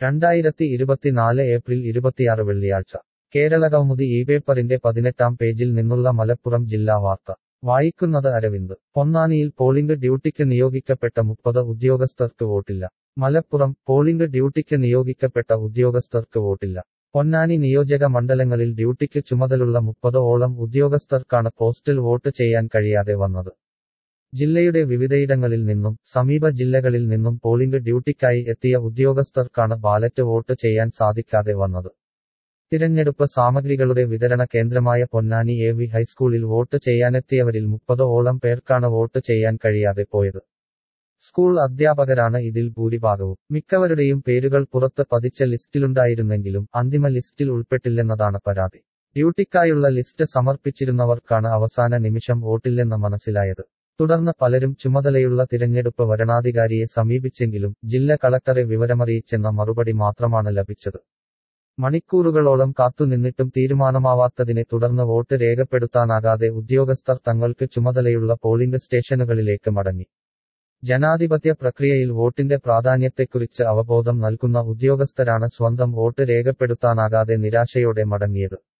രണ്ടായിരത്തി ഇരുപത്തിനാല് ഏപ്രിൽ ഇരുപത്തിയാറ് വെള്ളിയാഴ്ച കേരള കൗമുദി ഈ പേപ്പറിന്റെ പതിനെട്ടാം പേജിൽ നിന്നുള്ള മലപ്പുറം ജില്ലാ വാർത്ത വായിക്കുന്നത് അരവിന്ദ് പൊന്നാനിയിൽ പോളിംഗ് ഡ്യൂട്ടിക്ക് നിയോഗിക്കപ്പെട്ട മുപ്പത് ഉദ്യോഗസ്ഥർക്ക് വോട്ടില്ല മലപ്പുറം പോളിംഗ് ഡ്യൂട്ടിക്ക് നിയോഗിക്കപ്പെട്ട ഉദ്യോഗസ്ഥർക്ക് വോട്ടില്ല പൊന്നാനി നിയോജക മണ്ഡലങ്ങളിൽ ഡ്യൂട്ടിക്ക് ചുമതലുള്ള മുപ്പത് ഓളം ഉദ്യോഗസ്ഥർക്കാണ് പോസ്റ്റൽ വോട്ട് ചെയ്യാൻ കഴിയാതെ വന്നത് ജില്ലയുടെ വിവിധയിടങ്ങളിൽ നിന്നും സമീപ ജില്ലകളിൽ നിന്നും പോളിംഗ് ഡ്യൂട്ടിക്കായി എത്തിയ ഉദ്യോഗസ്ഥർക്കാണ് ബാലറ്റ് വോട്ട് ചെയ്യാൻ സാധിക്കാതെ വന്നത് തിരഞ്ഞെടുപ്പ് സാമഗ്രികളുടെ വിതരണ കേന്ദ്രമായ പൊന്നാനി എ വി ഹൈസ്കൂളിൽ വോട്ട് ചെയ്യാനെത്തിയവരിൽ മുപ്പത് ഓളം പേർക്കാണ് വോട്ട് ചെയ്യാൻ കഴിയാതെ പോയത് സ്കൂൾ അധ്യാപകരാണ് ഇതിൽ ഭൂരിഭാഗവും മിക്കവരുടെയും പേരുകൾ പുറത്ത് പതിച്ച ലിസ്റ്റിലുണ്ടായിരുന്നെങ്കിലും അന്തിമ ലിസ്റ്റിൽ ഉൾപ്പെട്ടില്ലെന്നതാണ് പരാതി ഡ്യൂട്ടിക്കായുള്ള ലിസ്റ്റ് സമർപ്പിച്ചിരുന്നവർക്കാണ് അവസാന നിമിഷം വോട്ടില്ലെന്ന് മനസ്സിലായത് തുടർന്ന് പലരും ചുമതലയുള്ള തിരഞ്ഞെടുപ്പ് വരണാധികാരിയെ സമീപിച്ചെങ്കിലും ജില്ല കളക്ടറെ വിവരമറിയിച്ചെന്ന മറുപടി മാത്രമാണ് ലഭിച്ചത് മണിക്കൂറുകളോളം കാത്തുനിന്നിട്ടും തീരുമാനമാവാത്തതിനെ തുടർന്ന് വോട്ട് രേഖപ്പെടുത്താനാകാതെ ഉദ്യോഗസ്ഥർ തങ്ങൾക്ക് ചുമതലയുള്ള പോളിംഗ് സ്റ്റേഷനുകളിലേക്ക് മടങ്ങി ജനാധിപത്യ പ്രക്രിയയിൽ വോട്ടിന്റെ പ്രാധാന്യത്തെക്കുറിച്ച് അവബോധം നൽകുന്ന ഉദ്യോഗസ്ഥരാണ് സ്വന്തം വോട്ട് രേഖപ്പെടുത്താനാകാതെ നിരാശയോടെ മടങ്ങിയത്